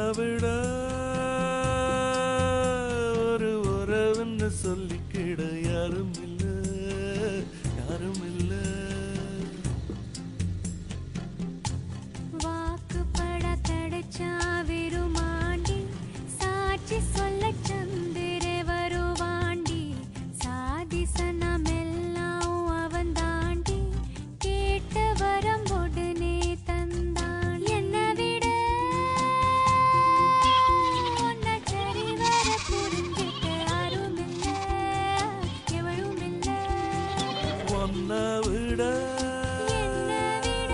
விட ஒரு உறவுன்னு சொல்லிக்கிட யாரும் இல்ல யாரும் இல்ல வாக்குப்பட கிடைச்சா விருமாண்டி சாட்சி சொல்ல சந்திர வருவாண்டி சாதி சனமெல்லாம் அவன் தாண்டி கேட்ட வரம் உடனே தந்தான் என்னை விட உன்னை சரிவர புரிஞ்சிக்க யாரும் இல்ல எவளும் இல்ல ஒன்ன விட என்னை விட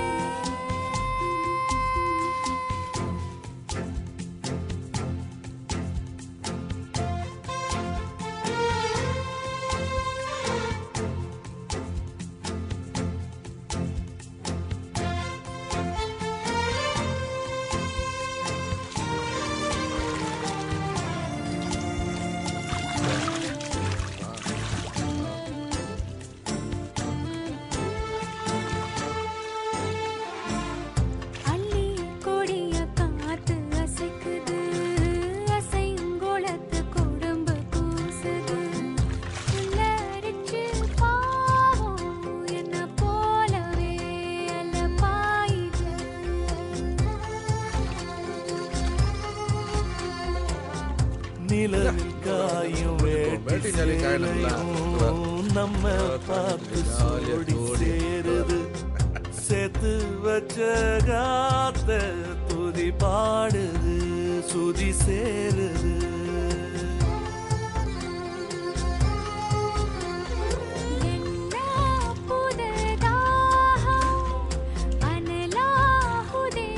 அள்ளி கொடிய காத்து அசைக்குது அசைங்குளத்து குடும்பு கூசுது உள்ளரிச்சு பாவம் என்ன போலவே அல்ல பாயுது நிலவில் காயும் வேட்டி வேட்டி ஜாலி காயணும்ல. சேலையும் நம்ம பார்த்து ஜாலியா சோடி ஓடி. சேருது சேர்த்து வச்ச காத்த துதி பாடுது சுதி சேருது என்ன புததாகம் அனலாகுதே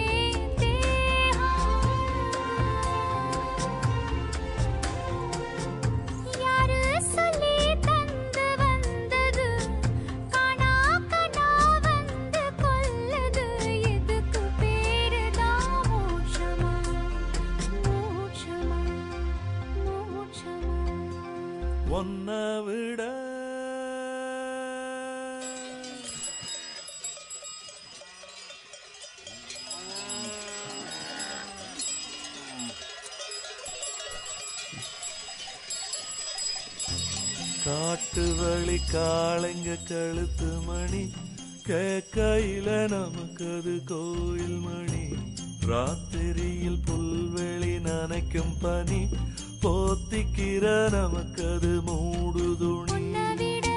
தேகம் யாரு சொல்லி தந்து வந்தது காணா கனா வந்து கொல்லுது எதுக்கு பேருதான் மோட்சமா மோட்சமா மோட்சமா ஒன்ன விட காட்டு வழி காளைங்க கழுத்து மணி கேக்கையில நமக்கு அது கோயில் மணி ராத்திரியில் புல்வெளி நனைக்கும் பனி போத்திக்கிற நமக்கு அது மூடு துணி உன்னை விட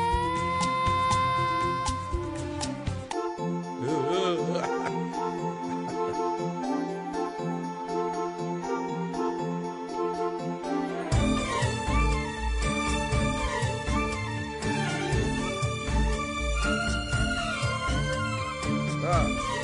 ஆ